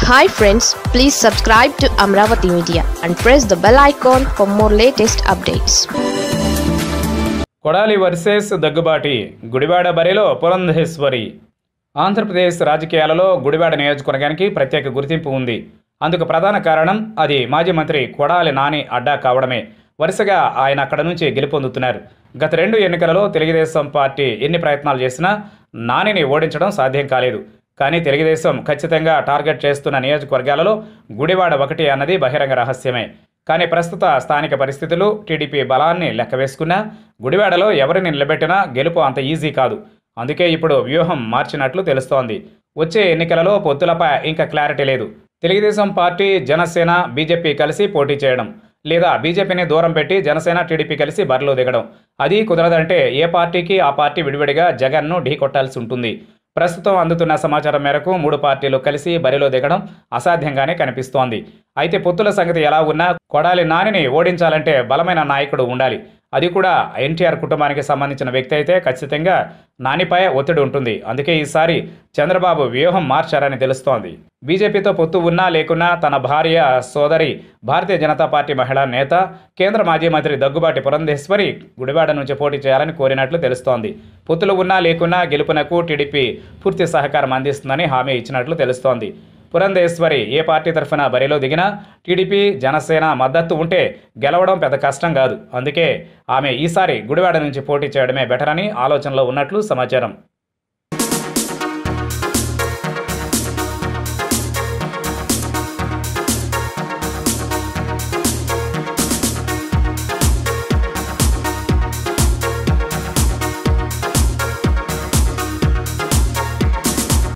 hi friends please subscribe to Amaravati media and press the bell icon for more latest updates Kodali versus Daggubati Gudivada బరిలో పురంధేశ్వరి ఆంధ్రప్రదేశ్ రాజకీయాలలో గుడివాడ నియోజకవర్గానికి ప్రత్యేక గుర్తింపు ఉంది అందుకు ప్రధాన కారణం అది మాజీ మంత్రి కొడాలి నాని అడ్డా కావడమే వరుసగా ఆయన అక్కడ నుంచి గెలుపొందుతున్నారు గత రెండు ఎన్నికలలో తెలుగుదేశం పార్టీ ఎన్ని ప్రయత్నాలు చేసినా నానిని ఓడించడం సాధ్యం కాలేదు కానీ తెలుగుదేశం ఖచ్చితంగా టార్గెట్ చేస్తున్న నియోజకవర్గాలలో గుడివాడ ఒకటి అన్నది బహిరంగ రహస్యమే కానీ ప్రస్తుత స్థానిక పరిస్థితులు టీడీపీ బలాన్ని లెక్క వేసుకున్నా గుడివాడలో ఎవరిని నిలబెట్టినా గెలుపు అంత ఈజీ కాదు అందుకే ఇప్పుడు వ్యూహం మార్చినట్లు తెలుస్తోంది వచ్చే ఎన్నికలలో పొత్తులపై ఇంకా క్లారిటీ లేదు తెలుగుదేశం పార్టీ జనసేన బీజేపీ కలిసి పోటీ చేయడం లేదా బీజేపీని దూరం పెట్టి జనసేన టీడీపీ కలిసి బరిలో దిగడం అది కుదరదంటే ఏ పార్టీకి ఆ పార్టీ విడివిడిగా జగన్ను ఢీకొట్టాల్సి ఉంటుంది ప్రస్తుతం అందుతున్న సమాచారం మేరకు మూడు పార్టీలు కలిసి బరిలో దిగడం అసాధ్యంగానే కనిపిస్తోంది అయితే పొత్తుల సంగతి ఎలా ఉన్నా కొడాలి నానిని ఓడించాలంటే బలమైన నాయకుడు ఉండాలి అది కూడా ఎన్టీఆర్ కుటుంబానికి సంబంధించిన వ్యక్తి అయితే ఖచ్చితంగా నానిపై ఒత్తిడి ఉంటుంది అందుకే ఈసారి చంద్రబాబు వ్యూహం మార్చారని తెలుస్తోంది బీజేపీతో పొత్తు ఉన్నా లేకున్నా తన భార్య సోదరి భారతీయ జనతా పార్టీ మహిళా నేత కేంద్ర మాజీ మంత్రి దగ్గుబాటి పురంధేశ్వరి గుడివాడ నుంచి పోటీ చేయాలని కోరినట్లు తెలుస్తోంది పొత్తులు ఉన్నా లేకున్నా గెలుపునకు టీడీపీ పూర్తి సహకారం అందిస్తుందని హామీ ఇచ్చినట్లు తెలుస్తోంది పురంధేశ్వరి ఏ పార్టీ తరఫున బరిలో దిగినా టీడీపీ జనసేన మద్దతు ఉంటే గెలవడం పెద్ద కష్టం కాదు అందుకే ఆమె ఈసారి గుడివాడ నుంచి పోటీ చేయడమే బెటర్ అని ఆలోచనలో ఉన్నట్లు సమాచారం